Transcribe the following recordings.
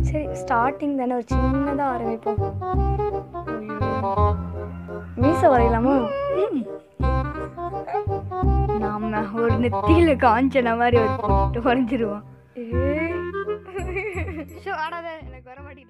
சரி ஸ்டார்டிங் தானே ஒரு சின்னதாக ஆரம்பிப்போம் மீசை வரையலாமா நாம ஒரு நெத்தியில காஞ்சன மாதிரி ஒரு போட்டு வரைஞ்சிருவோம் ஷோ ஆடாத எனக்கு வர மாட்டேங்குது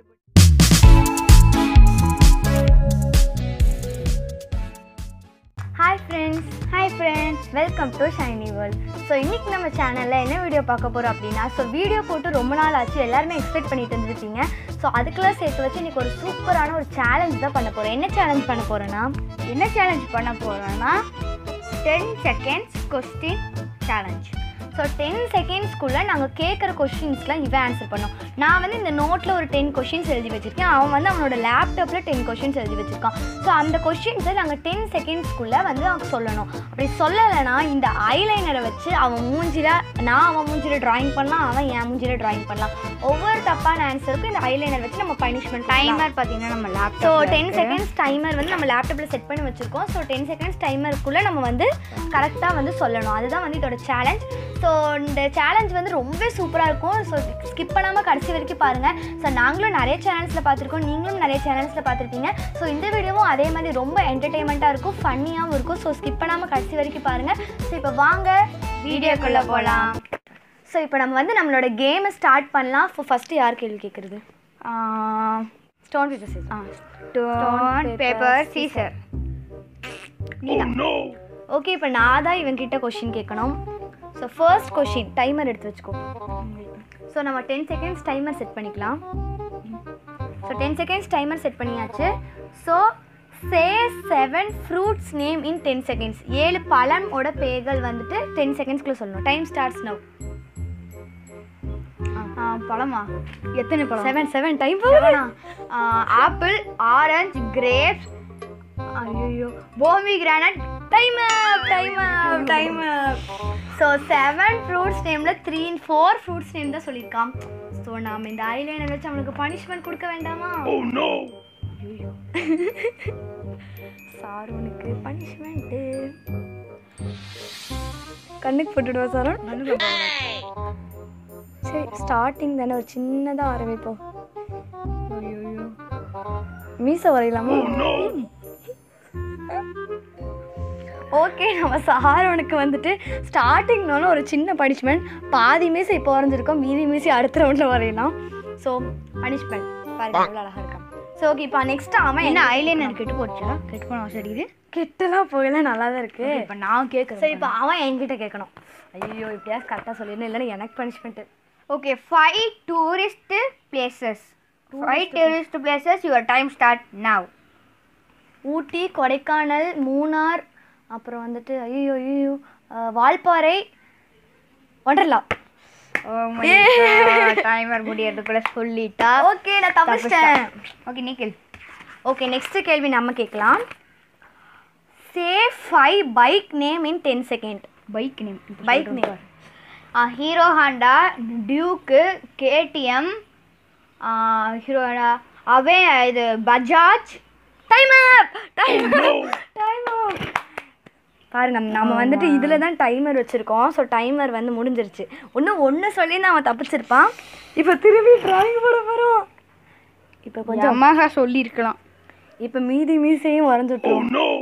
hi friends hi friends welcome to shiny world so இன்றைக்கி நம்ம சேனலில் என்ன வீடியோ பார்க்க போகிறோம் அப்படின்னா ஸோ வீடியோ போட்டு ரொம்ப நாள் ஆச்சு எல்லாருமே எக்ஸ்பெக்ட் பண்ணிட்டு இருந்திருப்பீங்க ஸோ அதுக்கெல்லாம் சேர்த்து வச்சு இன்றைக்கி ஒரு சூப்பரான ஒரு சேலஞ்ச் தான் பண்ண போகிறோம் என்ன சேலஞ்ச் பண்ண போகிறேன்னா என்ன சேலஞ்ச் பண்ண போகிறோன்னா ten seconds question challenge so ten செகண்ட்ஸ்க்குள்ளே நாங்கள் கேட்குற கொஷின்ஸ்லாம் இவன் ஆன்சர் பண்ணோம் நான் வந்து இந்த நோட்டில் ஒரு டென் கொஷின்ஸ் எழுதி வச்சுருக்கேன் அவன் வந்து அவனோட லேப்டாப்பில் டென் கொஷின்ஸ் எழுதி வச்சுருக்கான் ஸோ அந்த கொஷின்ஸை நாங்கள் டென் செகண்ட்ஸ்க்குள்ளே வந்து அவன் சொல்லணும் அப்படி சொல்லலைன்னா இந்த ஐலைனரை வச்சு அவன் மூஞ்சில நான் அவன் மூஞ்சில டிராயிங் பண்ணலாம் அவன் என் மூஞ்சில டிராயிங் பண்ணலாம் ஒவ்வொரு தப்பான ஆன்சருக்கும் இந்த ஐலைனர் வச்சு நம்ம பனிஷ்மெண்ட் டைமர் பார்த்தீங்கன்னா நம்ம லேப் ஸோ டென் செகண்ட்ஸ் டைமர் வந்து நம்ம லேப்டாப்பில் செட் பண்ணி வச்சுருக்கோம் ஸோ டென் செகண்ட்ஸ் டைமருக்குள்ளே நம்ம வந்து கரெக்டாக வந்து சொல்லணும் அதுதான் வந்து இதோட சேலஞ்ச் ஸோ இந்த சேலஞ்ச் வந்து ரொம்ப சூப்பராக இருக்கும் ஸோ ஸ்கிப் பண்ணாமல் கடைசி வரைக்கும் பாருங்கள் ஸோ நாங்களும் நிறைய சேனல்ஸில் பார்த்துருக்கோம் நீங்களும் நிறைய சேனல்ஸில் பார்த்துருப்பீங்க ஸோ இந்த வீடியோவும் அதே மாதிரி ரொம்ப என்டர்டெயின்மெண்ட்டாக இருக்கும் ஃபன்னியாகவும் இருக்கும் ஸோ ஸ்கிப் பண்ணாமல் கடைசி வரைக்கும் பாருங்கள் ஸோ இப்போ வாங்க வீடியோக்குள்ளே போகலாம் ஸோ இப்போ நம்ம வந்து நம்மளோட கேமை ஸ்டார்ட் பண்ணலாம் இப்போ ஃபஸ்ட்டு யார் கேள்வி கேட்குறது stone paper scissor stone paper scissor okay இப்போ நான் தான் இவன் கிட்ட கொஷின் கேட்கணும் ஸோ ஃபர்ஸ்ட் கொஷின் டைமர் எடுத்து வச்சுக்கோ ஸோ நம்ம டென் செகண்ட்ஸ் டைமர் செட் பண்ணிக்கலாம் so ten seconds timer set பண்ணியாச்சு so say seven fruits name in ten seconds ஏழு பழமோட பேர்கள் வந்துட்டு டென் செகண்ட்ஸ்க்குள்ளே சொல்லணும் டைம் ஸ்டார்ட்ஸ் நவ் பழமா எத்தனை பழம் செவன் செவன் டைம் செவனா ஆப்பிள் ஆரஞ்சு கிரேப்ஸ் ஐயோ pomegranate time up time up time up so seven fruits நேமில் த்ரீ ஃபோர் ஃப்ரூட்ஸ் நேம் தான் சொல்லியிருக்கான் ஸோ நாம் இந்த ஐலைனர் வச்சு அவனுக்கு பனிஷ்மெண்ட் கொடுக்க வேண்டாமா ஐயோ சார் உனக்கு பனிஷ்மெண்ட்டு கண்ணுக்கு போட்டுடுவா சார் சரி ஸ்டார்டிங் தானே ஒரு சின்னதாக ஆரம்பிப்போம் மீசை வரையலாமா ஓகே நம்ம சாரவனுக்கு வந்துட்டு ஸ்டார்டிங்னாலும் ஒரு சின்ன பனிஷ்மெண்ட் பாதி மீசை இப்போ வரைஞ்சிருக்கோம் மீதி மீசி அடுத்த ரவுண்டில் வரையலாம் ஸோ பனிஷ்மெண்ட் பாருங்க எவ்வளோ அழகாக இருக்கான் ஸோ ஓகே இப்போ நெக்ஸ்ட் அவன் என்ன ஐலைனர் கெட்டு போச்சா கெட்டு போன சரி இது கெட்டெல்லாம் போகல நல்லா தான் இருக்கு இப்போ நான் கேட்குறேன் சரி இப்போ அவன் என்கிட்ட கேட்கணும் ஐயோ இப்படியாவது கரெக்டாக சொல்லிடணும் இல்லைன்னா எனக்கு punishment okay five tourist places five tourist places your time start now Ooty Kodaikanal Munnar அப்புறம் வந்துட்டு ஐயோ ஐயோ வால்பாறை ஒண்டர்லா டைமர் முடியறதுக்குள்ள சொல்லிட்டா ஓகே நான் தப்பிச்சிட்டேன் ஓகே நீ கேள்வி ஓகே நெக்ஸ்ட் கேள்வி நம்ம கேட்கலாம் say five bike name in ten second bike name bike name Hero Honda Duke KTM Hero Honda அவன் இது Bajaj time up time time up பாருங்க நம்ம வந்துட்டு இதில் தான் டைமர் வச்சுருக்கோம் ஸோ டைமர் வந்து முடிஞ்சிருச்சு இன்னும் ஒன்று சொல்லி அவன் தப்பிச்சிருப்பான் இப்போ திரும்பி டிராயிங் போட போகிறோம் இப்போ கொஞ்சம் அம்மாக சொல்லியிருக்கலாம் இப்போ மீதி மீசையும் வரைஞ்சு விட்டுருவோம்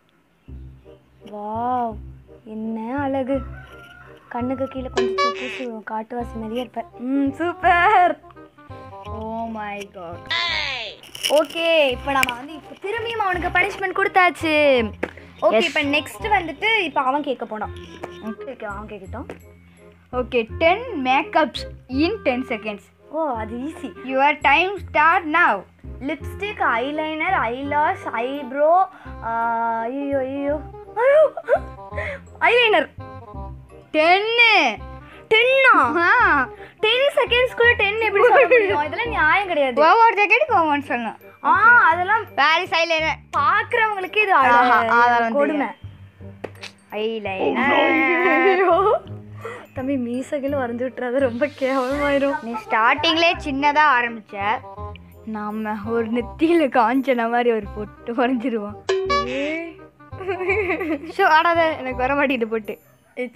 வாவ் என்ன அழகு கண்ணுக்கு கீழே கொஞ்சம் பூசி விடும் காட்டுவாசி மாதிரியே இருப்பேன் hmm super oh my God okay இப்போ நம்ம வந்து இப்போ திரும்பியும் அவனுக்கு பனிஷ்மெண்ட் கொடுத்தாச்சு ஓகே இப்போ நெக்ஸ்ட் வந்துட்டு இப்போ அவன் கேட்க போனான் ஓகே அவன் கேட்கட்டும் okay ten makeups in ten seconds oh அது easy your time start now lipstick eyeliner eyelash eyebrow ஐயோ ஐயோ ஐலைனர் டென்னு டென்னா டென் செகண்ட்ஸ்க்குள்ள டென் எப்படி சொல்ல முடியும் இதெல்லாம் நியாயம் கிடையாது ஒவ்வொரு செகண்டுக்கு ஒவ்வொரு சொல்லணும் ஆ அதெல்லாம் பாரிஸ் ஐலைனர் பார்க்குறவங்களுக்கு இது அழகா கொடுமை ஐலைனர் தம்பி மீசைகள் வரைஞ்சு விட்டுறாது ரொம்ப கேவலமாயிரும் நீ ஸ்டார்டிங்லே சின்னதாக ஆரம்பிச்ச நாம ஒரு நெத்தியில காஞ்சன மாதிரி ஒரு பொட்டு வரைஞ்சிருவோம் ஷோ ஆடாத எனக்கு வர மாட்டேங்குது பொட்டு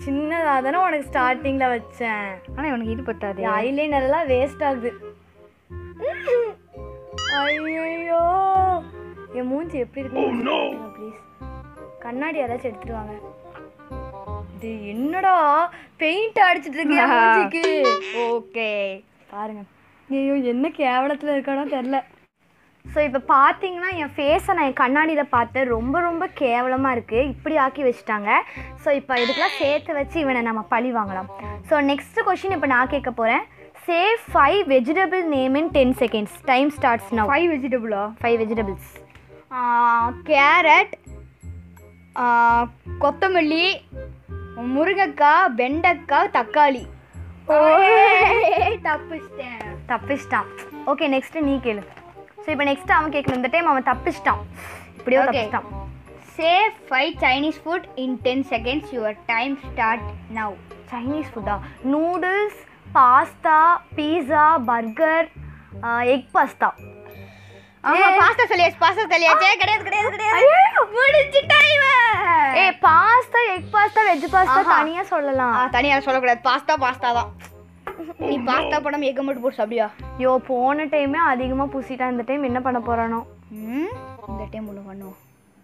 சின்னதாக தானே உனக்கு ஸ்டார்டிங்கில் வச்சேன் ஆனால் உனக்கு இது பத்தாது ஐலைனர் எல்லாம் வேஸ்ட் ஆகுது ஐயோ என் மூஞ்சி எப்படி இருக்கு ப்ளீஸ் கண்ணாடி யாராச்சும் எடுத்துட்டு வாங்க இது என்னடா பெயிண்ட் அடிச்சிட்டு இருக்கு என் மூஞ்சிக்கு ஓகே பாருங்க ஐயோ என்ன கேவலத்துல இருக்கானோ தெரியல ஸோ இப்போ பார்த்தீங்கன்னா என் ஃபேஸை நான் என் கண்ணாடியில் பார்த்தேன் ரொம்ப ரொம்ப கேவலமாக இருக்குது இப்படி ஆக்கி வச்சுட்டாங்க ஸோ இப்போ இதுக்கெல்லாம் சேர்த்து வச்சு இவனை நம்ம பழி வாங்கலாம் ஸோ நெக்ஸ்ட் கொஷின் இப்போ நான் கேட்க போகிறேன் say five vegetable name in ten seconds time starts now five வெஜிடபிளா ஃபைவ் வெஜிடபிள்ஸ் கேரட் கொத்தமல்லி முருங்கைக்காய் வெண்டைக்காய் தக்காளி தப்பிச்சிட்டேன் தப்பிச்சிட்டான் ஓகே நெக்ஸ்ட் நீ கேளு ஸோ இப்போ நெக்ஸ்ட் அவன் கேட்கணும் இந்த டைம் அவன் தப்பிச்சிட்டான் இப்படியோ Okay. தப்பிச்சிட்டான் say five Chinese food in ten seconds your time start now Chinese ஃபுட்டா noodles pasta pizza burger egg pasta ஆமா பாஸ்தா சொல்லியாச்சு பாஸ்தா சொல்லியாச்சே கிடையாது கிடையாது கிடையாது முடிச்சிட்டா இவன் ஏ pasta egg pasta veg pasta ஆஹா. தனியாக சொல்லலாம் ஆ, தனியா சொல்லக்கூடாது பாஸ்தா பாஸ்தா தான் நீ பாஸ்தா படம் எக்க மட்டும் போட்டு சாப்பிடியா யோ போன டைமே அதிகமாக பூசிட்டான் இந்த டைம் என்ன பண்ண போறானோ ம் இந்த டைம் ஒன்று பண்ணுவோம்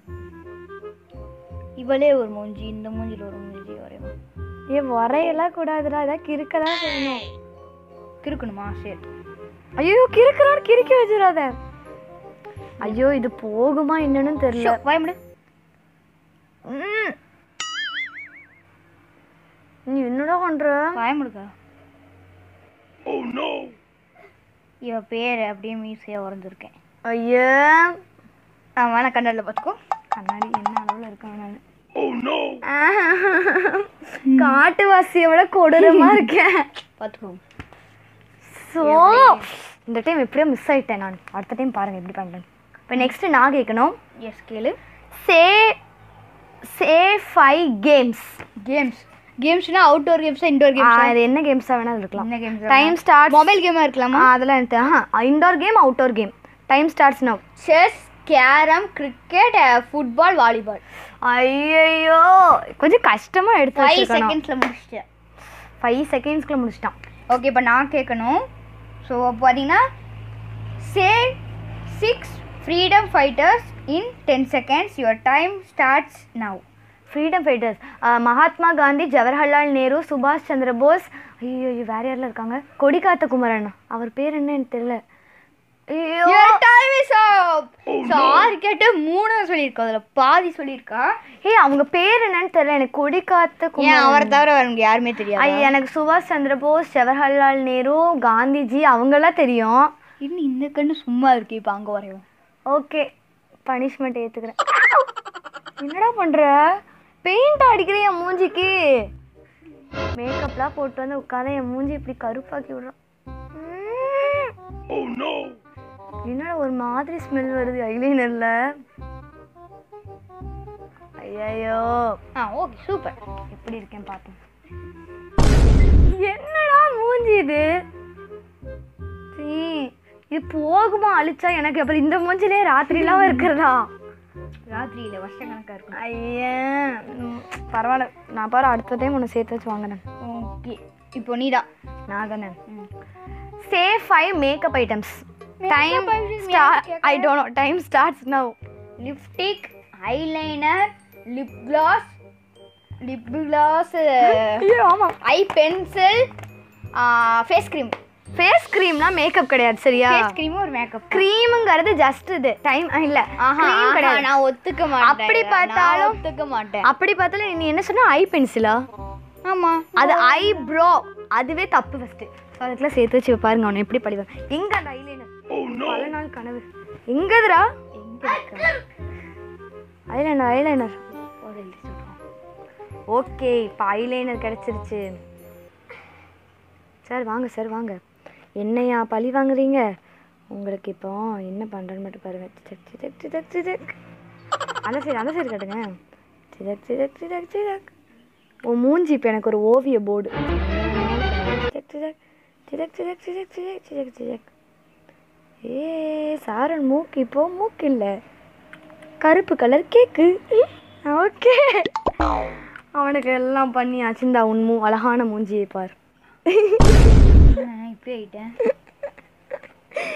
இவளே ஒரு மூஞ்சி இந்த மூஞ்சில ஒரு மூஞ்சி வரையும் ஏ வரையெல்லாம் கூடாதுடா ஏதாவது கிறுக்க தான் செய்யணும் கிறுக்கணுமா சரி ஐயோ கிறுக்கிறான்னு கிறுக்கி வச்சிடாத ஐயோ இது போகுமா என்னன்னு தெரியல பயமுடு ம். நீ என்னடா பண்ற பயமுடுக்கா இவ பேர் அப்படியே மீசையாக வரைஞ்சிருக்கேன் ஐயா நான் வேணா கண்ணாடியில் பார்த்துக்கோ கண்ணாடி என்ன அளவுல இருக்கான் நான் காட்டுவாசியை விட கொடூரமா இருக்கேன் பார்த்துக்கோ ஸோ இந்த டைம் எப்படியோ மிஸ் ஆயிட்டேன் நான் அடுத்த டைம் பாருங்க எப்படி பண்றேன் இப்போ நெக்ஸ்ட் நான் கேட்கணும் எஸ் கேளு say say five games games கேம்ஸ்னா அவுட்டோர் கேம்ஸா இன்டோர் கேம்ஸா இது என்ன கேம்ஸாக வேணாலும் இருக்கலாம் என்ன கேம்ஸ் டைம் ஸ்டார்ட் மொபைல் கேமா இருக்கலாமா அதெல்லாம் எனக்கு ஆஹா indoor game outdoor game time starts now chess carrom cricket football volleyball ஐயோ கொஞ்சம் கஷ்டமா எடுத்து ஃபைவ் வச்சிருக்கணும் செகண்ட்ஸில் முடிச்சிட்டேன் ஃபைவ் செகண்ட்ஸ்க்குள்ள முடிச்சிட்டான் ஓகே இப்போ நான் கேட்கணும் ஸோ பார்த்தீங்கன்னா say six freedom fighters in ten seconds your time starts now freedom fighters Mahatma Gandhi Jawaharlal Nehru சுபாஷ் சந்திர போஸ் ஐயோ ஐயோ வேற யாரெல்லாம் இருக்காங்க கொடிக்காத்த குமரன் அவர் பேர் என்ன எனக்கு தெரியல ஐயோ your time is up so ஆறு கேட்டு மூணு சொல்லியிருக்கோம் அதில் பாதி சொல்லியிருக்கா ஏய் அவங்க பேர் என்னன்னு தெரியல எனக்கு கொடிக்காத்த ஏன் குமரன் அவரை தவிர எனக்கு யாருமே தெரியாது ஐ எனக்கு சுபாஷ் சந்திர போஸ் ஜவஹர்லால் நேரு காந்திஜி அவங்கெல்லாம் தெரியும் இன்னும் இந்த கண்ணு சும்மா இருக்கு இப்போ அங்கே வரையும் ஓகே பனிஷ்மெண்ட் ஏற்றுக்கிறேன் என்னடா பண்ணுற பெயிண்ட் அடிக்கிற என் மூஞ்சிக்கு மேக்கப்லாம் போட்டு வந்து உட்காந்து என் மூஞ்சி இப்படி கருப்பாக்கி விடுறான் உம். என்னடா ஒரு மாதிரி ஸ்மெல் வருது ஐலைனர்ல ஐயோ ஆ ஓகே சூப்பர் எப்படி இருக்கேன் பார்த்தேன் என்னடா மூஞ்சி இது சீ, இது போகுமா அழிச்சா எனக்கு அப்புறம் இந்த மூஞ்சிலே ராத்திரிலாம் இருக்கிறதா ராத்திரியில் வருஷம் கணக்காக இருக்கும் ஐயா ம், பரவாயில்ல நான் பாரு அடுத்த டைம் உன்னை சேர்த்து வச்சு வாங்கினேன் ஓகே இப்போ நீதான் நான் தானே say five makeup items time items start I don't know time starts now lipstick eyeliner lip gloss lip gloss ஐயோ ஆமாம் eye pencil face cream face க்ரீம்னா மேக்கப் கிடையாது சரியா ஃபேஸ் க்ரீமும் ஒரு மேக்கப் க்ரீமுங்கிறது ஜஸ்ட் இது டைம் இல்ல cream கிடையாது நான் ஒத்துக்க மாட்டேன் அப்படி நான் பார்த்தாலும் ஒத்துக்க மாட்டேன் அப்படி பார்த்தாலும் நீ என்ன சொன்ன ஐ பென்சிலா ஆமா அது ஐப்ரோ அதுவே தப்பு ஃபர்ஸ்ட் அதுக்கெல்லாம் சேர்த்து வச்சு பாருங்க அவனை எப்படி படிவான் எங்க அந்த ஐலைனர் பல நாள் கனவு எங்கதுடா ஐலைனர் ஐலைனர் ஓகே இப்போ ஐலைனர் கிடைச்சிருச்சு சார் வாங்க சார் வாங்க என்னையா பழி வாங்குறீங்க உங்களுக்கு இப்போ என்ன பண்ணுறேன்னு மட்டும் பாருங்க சிதக் சிதக் சிதக் சிதக் அந்த சைடு அந்த சைடு கட்டுங்க சிதக் சிதக் சிதக் சிதக் உன் மூஞ்சி இப்போ எனக்கு ஒரு ஓவிய போர்டு சிதக் சிதக் சிதக் சிதக் சிதக் சிதக் சிதக் சிதக் ஏ சாரன் மூக்கு இப்போ மூக்கு இல்லை கருப்பு கலர் கேக்கு ஓகே அவனுக்கு எல்லாம் பண்ணியாச்சு இந்த உன் மூ அழகான மூஞ்சியை பார் இப்படி ஆயிட்டேன்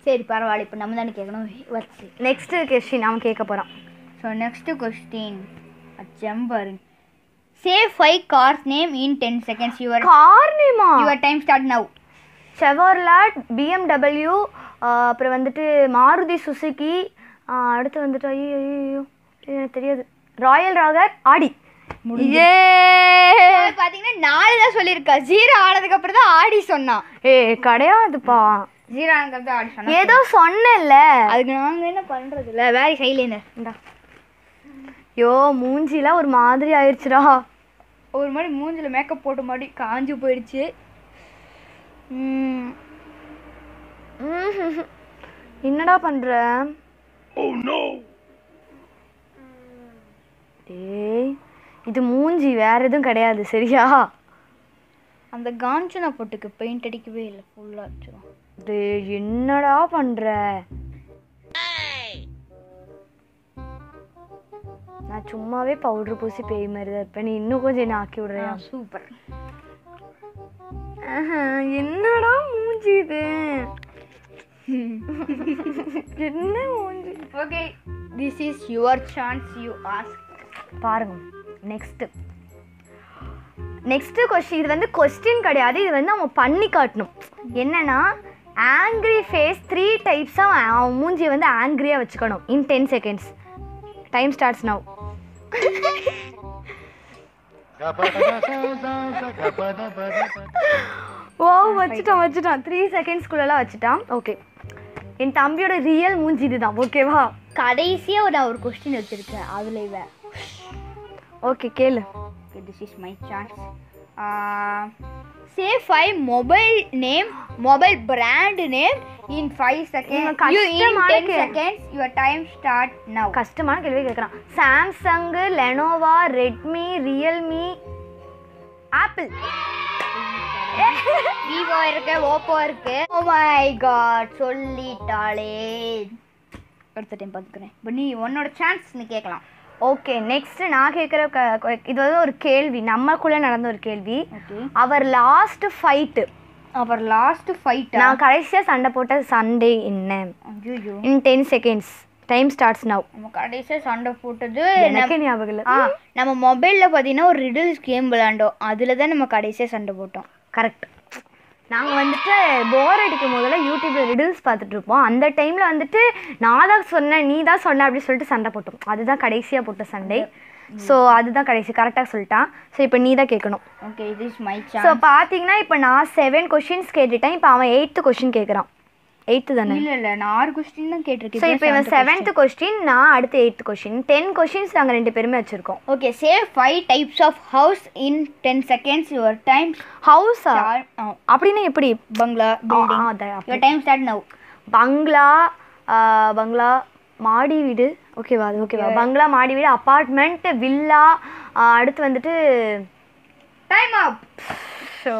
சரி பரவாயில்ல இப்போ நம்ம தானே கேட்கணும் வச்சு நெக்ஸ்ட் கொஸ்டின் அவன் கேட்க போறான் so next question number say five cars name in ten seconds your car நேமா your time start now Chevrolet BMW அப்புறம் வந்துட்டு மாருதி சுசுகி அடுத்து வந்துட்டு ஐயோ ஐயோ எனக்கு தெரியாது ராயல் ராகர் ஆடி ஏ பார்த்தீங்கன்னா நாலு தான் சொல்லியிருக்கா ஜீரோ ஆனதுக்கு அப்புறம் தான் ஆடி சொன்னான் ஏ கிடையாதுப்பா ஜீரோ ஆனதுக்கு அப்புறம் ஆடி சொன்னான் ஏதோ சொன்னேன்ல அதுக்கு நாங்கள் என்ன பண்ணுறது இல்லை வேற சைட்லேருந்து இந்தா யோ மூஞ்சிலாம் ஒரு மாதிரி ஆயிடுச்சுடா ஒரு மாதிரி மூஞ்சில் மேக்கப் போட்ட மாதிரி காஞ்சு போயிடுச்சு ம், ம்ஹும். என்னடா பண்ற ஏய் இது மூஞ்சி வேற எதுவும் கிடையாது சரியா அந்த காஞ்சனா பொட்டுக்கு பெயிண்ட் அடிக்கவே இல்லை ஃபுல்லாக வச்சிரும் டேய் என்னடா பண்ற நான் சும்மாவே பவுடர் பூசி பேய் மாதிரி தான் இருப்பேன் நீ இன்னும் கொஞ்சம் என்ன ஆக்கி விடுறியா சூப்பர் ஆஹா, என்னடா மூஞ்சி இது என்ன மூஞ்சி okay this is your chance you ask பாருங்க நெக்ஸ்ட் நெக்ஸ்ட் கொஸ்டின் இது வந்து கொஸ்டின் கிடையாது இது வந்து அவன் பண்ணி காட்டணும் என்னன்னா ஆங்கிரி ஃபேஸ் த்ரீ டைப்ஸாக அவன் மூஞ்சியை வந்து ஆங்கிரியாக வச்சுக்கணும் in ten seconds time starts now ஓ வச்சுட்டான் வச்சுட்டான் த்ரீ செகண்ட்ஸ்குள்ளெல்லாம் வச்சுட்டான் ஓகே என் தம்பியோட ரியல் மூஞ்சி இதுதான் ஓகேவா கடைசியாக நான் ஒரு கொஸ்டின் வச்சிருக்கேன் அதில் இவ ஓகே கேளு okay this is my chance say five mobile name mobile brand name in five இவன் செகண்ட் யூ இன் கஷ்டமான டென் கே- seconds your time start now கஷ்டமான கேள்வி கேட்குறான் Samsung Lenovo Redmi Realme Apple Vivo இருக்கு ஓப்போ இருக்கு oh my God சொல்லிட்டாளே அடுத்த time பார்த்துக்கிறேன் இப்போ நீ உன்னோட சான்ஸ் நீ கேட்கலாம் ஓகே நெக்ஸ்ட் நான் கேட்குற இது வந்து ஒரு கேள்வி நம்மக்குள்ளே நடந்த ஒரு கேள்வி okay our last fight our last fight நான் கடைசியாக சண்டை போட்ட சண்டே என்ன ஐயோ in ten seconds time starts now நம்ம கடைசியாக சண்டை போட்டது எனக்கே ஞாபகம் இல்லை ஆ நம்ம மொபைலில் பார்த்தீங்கன்னா ஒரு ரிடில்ஸ் கேம் விளாண்டோம் அதில் தான் நம்ம கடைசியாக சண்டை போட்டோம் கரெக்ட் நாங்கள் வந்துட்டு போர் அடிக்கும் போதெல்லாம் யூடியூப்பில் ரிடில்ஸ் பார்த்துட்டு இருப்போம் அந்த டைமில் வந்துட்டு நான் தான் சொன்னேன் நீ தான் சொன்ன அப்படின்னு சொல்லிட்டு சண்டை போட்டோம் அதுதான் கடைசியாக போட்ட சண்டே ஸோ அதுதான் கடைசி கரெக்டாக சொல்லிட்டான் ஸோ இப்போ நீ தான் கேட்கணும் ஓகே இது இஸ் மை ஸோ சான்ஸ் பார்த்தீங்கன்னா இப்போ நான் செவன் கொஷின்ஸ் கேட்டுட்டேன் இப்போ அவன் எயித்து கொஷின் கேட்குறான் எயித்து தானே இல்லை இல்லை நான் ஆறு கொஸ்டின் தான் கேட்டிருக்கேன் ஸோ இப்போ இவன் செவன்த் கொஸ்டின் நான் அடுத்து எயித்து கொஷின் டென் கொஷின்ஸ் நாங்கள் ரெண்டு பேருமே வச்சுருக்கோம் okay say five types of house in ten seconds your time ஹவுஸா அப்படின்னா எப்படி பங்களா ஆ, பில்டிங் ஆ, அதான் அப்படி. யுவர் டைம் ஸ்டார்ட் நவ் பங்களா ஆ, பங்களா மாடி வீடு ஓகேவா அது ஓகேவா பங்களா மாடி வீடு அப்பார்ட்மெண்ட் வில்லா அடுத்து வந்துட்டு டைம் அப் ஷோ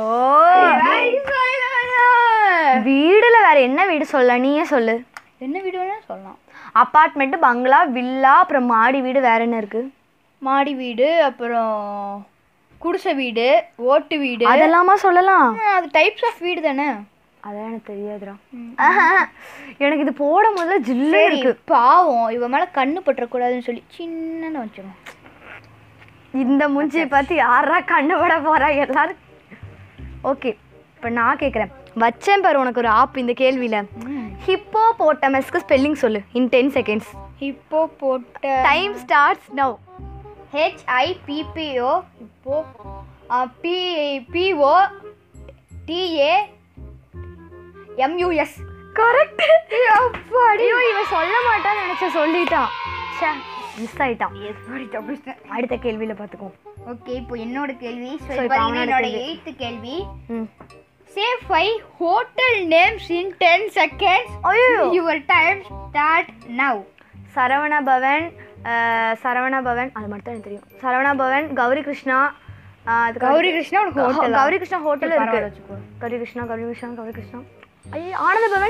வீடுல வேற என்ன வீடு சொல்ல நீயே சொல்லு என்ன வீடு வேணா சொல்லலாம் அப்பார்ட்மெண்ட் பங்களா வில்லா அப்புறம் மாடி வீடு வேற என்ன இருக்கு மாடி வீடு அப்புறம் குடிசை வீடு ஓட்டு வீடு அதெல்லாமா சொல்லலாம் ஆ, அது டைப்ஸ் ஆஃப் வீடு தானே அதான் எனக்கு தெரியாதுடா எனக்கு இது போடும் போதுல ஜில்லு சரி இருக்கு பாவம் இவன் மேல கண்ணு பற்றக்கூடாதுன்னு சொல்லி சின்னன்னு வச்சிடும் இந்த மூஞ்சியை பார்த்து யாரா கண்டுபட போறா எல்லாரும் ஓகே இப்போ நான் கேட்குறேன் வச்சேன் பாரு உனக்கு ஒரு ஆப் இந்த கேள்வியில ஹிப்போ போட்டமஸ்க்கு ஸ்பெல்லிங் சொல்லு இன் டென் செகண்ட்ஸ் இப்போ போட்ட டைம் ஸ்டார்ட்ஸ் நவ் ஹெச்ஐபிபிஓ இப்போ P P O T A M U S correct ஐயோ இவன் சொல்ல மாட்டான்னு நினைச்ச சொல்லிட்டான் ச்சே மிஸ் ஆயிட்டான் அடுத்த கேள்வியில பார்த்துக்கோ ஓகே இப்போ என்னோட கேள்வி So, So, இது இப்போ பாத்தீங்கன்னா அவனோட என்னோட கேள்வி. எயித்து கேள்வி ம் say five hotel names in ten seconds ஐயோ your time start now Saravana Bhavan அஹ், சரவண பவன் அது மட்டும் தான் எனக்கு தெரியும் சரவண பவன் கௌரி கிருஷ்ணா அஹ், அதுக்கு கௌரி கிருஷ்ணா உனக்கு அடுத்து- hotel ஆ? கௌரி கிருஷ்ணா ஹோட்டல் சரி, இருக்கு பரவாயில்ல, வச்சுக்கோ. கௌரி கிருஷ்ணா கௌரி கிருஷ்ணா கௌரி கிருஷ்ணா ஐயோ ஆனந்த பவன்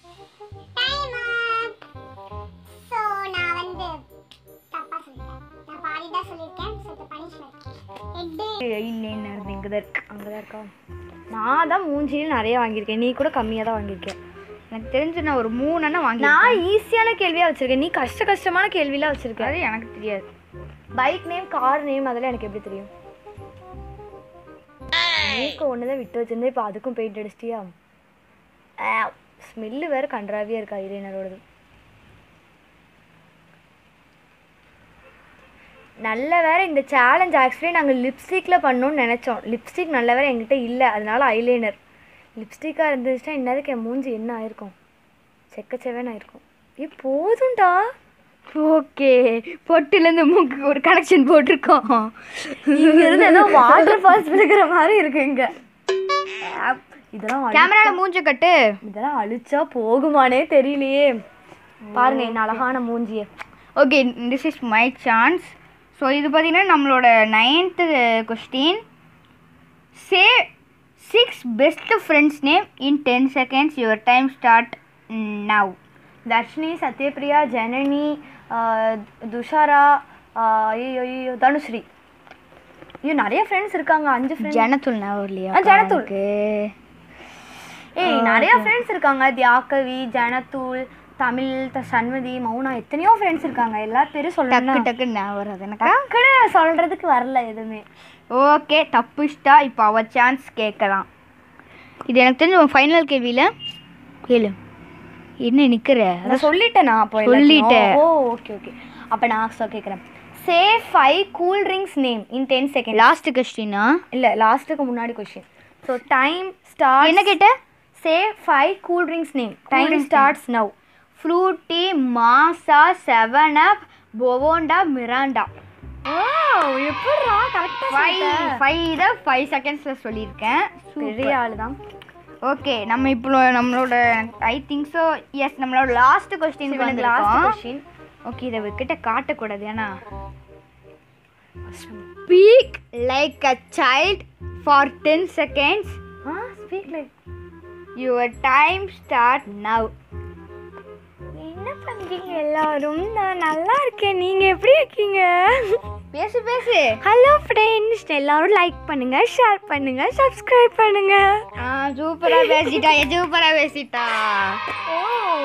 ஸோ நான் வந்து தப்பா சொல்லிட்டேன் நான் பாதி தான் சொல்லியிருக்கேன் ஸோ இப்போ பனிஷ்மெண்ட் ஹெட்டு இல்லைன்னு இங்கே தான் இருக்கு அங்கே தான் இருக்கா நான் தான் மூஞ்சியில் நிறைய வாங்கியிருக்கேன் நீ கூட கம்மியாக தான் வாங்கியிருக்கேன் எனக்கு தெரிஞ்சு நான் ஒரு மூணுன்னா வாங்கி நான் ஈஸியான கேள்வியா வச்சிருக்கேன் நீ கஷ்ட கஷ்டமான கேள்விலாம் வச்சிருக்க அது எனக்கு தெரியாது பைக் நேம் கார் நேம் அதெல்லாம் எனக்கு எப்படி தெரியும் மூக்கு ஒன்று தான் விட்டு வச்சிருந்தேன் இப்போ அதுக்கும் பெயிண்ட் அடிச்சிட்டியா ஸ்மெல்லு வேற கன்றாவியா இருக்கா ஐலைனரோடது நல்ல வேற இந்த சேலஞ்ச் ஆக்சுவலி நாங்கள் லிப்ஸ்டிக்கில் பண்ணோம்னு நினச்சோம் லிப்ஸ்டிக் நல்ல வேற எங்கிட்ட இல்லை அதனால ஐலைனர் லிப்ஸ்டிக்காக இருந்துச்சுன்னா என்னதுக்கு என் மூஞ்சி என்ன ஆயிருக்கும் செக்கச்செவன் ஆயிருக்கும் ஏ போதும்டா ஓகே பொட்டுலேருந்து மூக்கு ஒரு கனெக்ஷன் போட்டிருக்கோம் இங்க இருந்து ஏதோ வாட்டர் ஃபால்ஸ் இருக்கிற மாதிரி இருக்கு இங்க இதெல்லாம் அழி- கேமராவில் மூஞ்ச கட்டு இதெல்லாம் அழிச்சா போகுமானே தெரியலையே பாருங்க என்ன அழகான மூஞ்சிய okay this is my chance so இது பார்த்தீங்கன்னா நம்மளோட ninth question say six best friends name in ten seconds your time start now Dharshini Sathyapriya Janani ஆஹ், துஷாரா ஆஹ், ஐயோ ஐயோ தனுஸ்ரீ ஐயோ நிறைய ஃப்ரெண்ட்ஸ் இருக்காங்க அஞ்சு ஃப்ரெண்ட்ஸ் ஜனத்துல் ஞாபகம் இல்லையா ஆ, ஜனத்துல். எனக்கு? ஏய் நிறைய ஃப்ரெண்ட்ஸ் இருக்காங்க தியாக்கவி ஜனத்தூள் தமிழ் த சண்மதி மௌனா எத்தனையோ ஃப்ரெண்ட்ஸ் இருக்காங்க எல்லா பேரும் டக்கு சொல்லணும் டக்கு ஞாபகம் வராது எனக்கு டக்குன்னு சொல்றதுக்கு வரல எதுவுமே ஓகே தப்புஷ்டா இப்போ அவ சான்ஸ் கேட்கலாம் இது எனக்கு தெரிஞ்ச ஃபைனல் கேள்வியில் கேளு என்ன நிற்கிற நான் சொல்லிட்டேன் நான் அப்போ சொல்லிட்டேன். எல்லாத்தையும். ஓ ஓகே ஓகே அப்போ நான் சொ கேட்குறேன் say five cool drinks name in ten second last கொஸ்டினா இல்லை லாஸ்ட்டுக்கு முன்னாடி கொஷின் ஸோ டைம் ஸ்டார்ட் என்ன கேட்ட say five cool drinks name time drinks starts now Frooti Maaza seven up Bovonto Mirinda எப்படிடா கரெக்டாக ஃபைவ் ஃபைவ் தான் ஃபைவ் செகண்ட்ஸில் சொல்லியிருக்கேன் பெரிய ஆள் தான் ஓகே நம்ம இப்போ நம்மளோட ஐ திங்க் ஸோ எஸ் நம்மளோட லாஸ்ட் கொஸ்டின் இவனுக்கு லாஸ்ட் கொஷின் ஓகே இதை கிட்ட காட்டக்கூடாது ஏன்னா speak like a child for ten seconds ஆ speak like your time start now என்ன பண்ணுறீங்க எல்லாரும் நான் நல்லா இருக்கேன் நீங்கள் எப்படி இருக்கீங்க பேசு பேசு ஹலோ ஃப்ரெண்ட்ஸ் எல்லாரும் லைக் பண்ணுங்க ஷேர் பண்ணுங்க சப்ஸ்கிரைப் பண்ணுங்க ஆ சூப்பரா பேசிட்டா சூப்பரா பேசிட்டா ஓ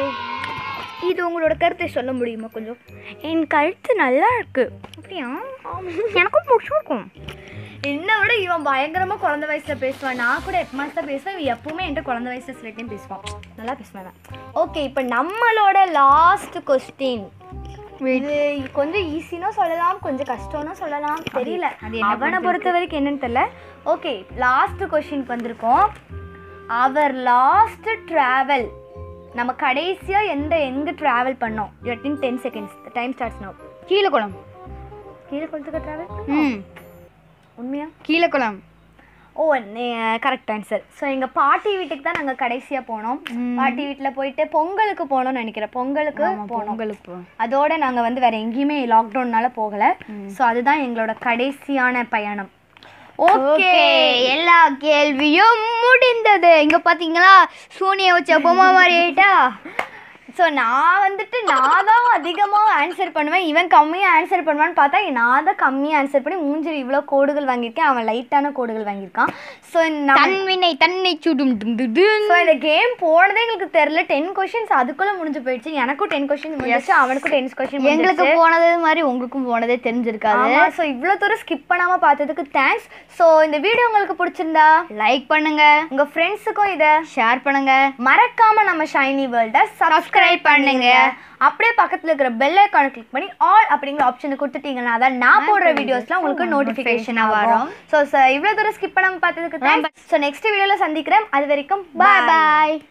இது உங்களோட கருத்தை சொல்ல முடியுமா கொஞ்சம் என் கழுத்து நல்லா இருக்கு அப்படியா எனக்கும் பிடிச்சிருக்கும் என்னை விட இவன் பயங்கரமா குழந்தை வயசுல பேசுவான் நான் கூட எப்பமாஸ் தான் பேசுவேன் இவன் எப்பவுமே என்கிட்ட குழந்தை வயசுல சில டைம் பேசுவான் நல்லா பேசுவேன் ஓகே இப்போ நம்மளோட லாஸ்ட் கொஸ்டின் இது கொஞ்சம் ஈஸினும் சொல்லலாம் கொஞ்சம் கஷ்டம்னு சொல்லலாம் தெரியல அது என்ன அவனை பொறுத்த வரைக்கும் என்னன்னு தெரியல ஓகே லாஸ்ட் கொஸ்டினுக்கு வந்திருக்கோம் அவர் லாஸ்ட் ட்ராவல் நம்ம கடைசியா எந்த எங்க ட்ராவல் பண்ணோம் in ten seconds time starts now Keezhakulam கீழே கொளுத்துக்க ட்ராவல் ம் உண்மையா கீழக்குளம் ஓ கரெக்ட் ஆன்சர் ஸோ எங்கள் பாட்டி வீட்டுக்கு தான் நாங்கள் கடைசியாக போனோம் பாட்டி வீட்டில் போயிட்டு பொங்கலுக்கு போனோம்னு நினைக்கிறேன் பொங்கலுக்கு போனோம் உங்களுக்கு அதோட நாங்கள் வந்து வேற எங்கேயுமே லாக்டவுன்னால போகலை ஸோ அதுதான் எங்களோட கடைசியான பயணம் ஓகே எல்லா கேள்வியும் முடிந்தது இங்க பாத்தீங்களா சூனிய வச்ச பொம்மை மாதிரி ஆயிட்டா ஸோ நான் வந்துட்டு நான் தான் அதிகமாக ஆன்சர் பண்ணுவேன் இவன் கம்மியாக ஆன்சர் பண்ணுவான்னு பார்த்தா நான் தான் கம்மியாக ஆன்சர் பண்ணி மூஞ்சில் இவ்வளோ கோடுகள் வாங்கியிருக்கேன் அவன் லைட்டான கோடுகள் வாங்கியிருக்கான் ஸோ நான் தன்வினை தன்னை சுடும் டும் டு டும். ஸோ இந்த கேம் போனதே எங்களுக்கு தெரியல டென் கொஷின்ஸ் அதுக்குள்ள முடிஞ்சு போயிடுச்சு எனக்கும் டென் கொஷின் முடிஞ்சிச்சு அவனுக்கும் டென் கொஷின் எங்களுக்கு போனது மாதிரி உங்களுக்கும் போனதே தெரிஞ்சிருக்காது ஆமா ஸோ இவ்வளோ தூரம் ஸ்கிப் பண்ணாம பார்த்ததுக்கு தேங்க்ஸ் ஸோ இந்த வீடியோ உங்களுக்கு பிடிச்சிருந்தா லைக் பண்ணுங்க உங்க ஃப்ரெண்ட்ஸுக்கும் இதை ஷேர் பண்ணுங்க மறக்காம நம்ம ஷைனி வேர்ல்டை சப்ஸ்கிரைப் பண்ணுங்க அப்படியே பக்கத்துல இருக்கிற பெல் ஐக்கானை கிளிக் பண்ணி ஆல் அப்படிங்கிற ஆப்ஷனை கொடுத்துட்டீங்கன்னா தான் நான் போடுற வீடியோஸ்லாம் உங்களுக்கு நோட்டிஃபிகேஷன் வரும் ஸோ இவ்வளோ தூரம் ஸ்கிப் பண்ணாம பார்த்ததுக்கு தேங்க்ஸ் ஸோ நெக்ஸ்ட் வீடியோவில் சந்திக்கிறேன் அது வரைக்கும் பாய் பாய் பாய்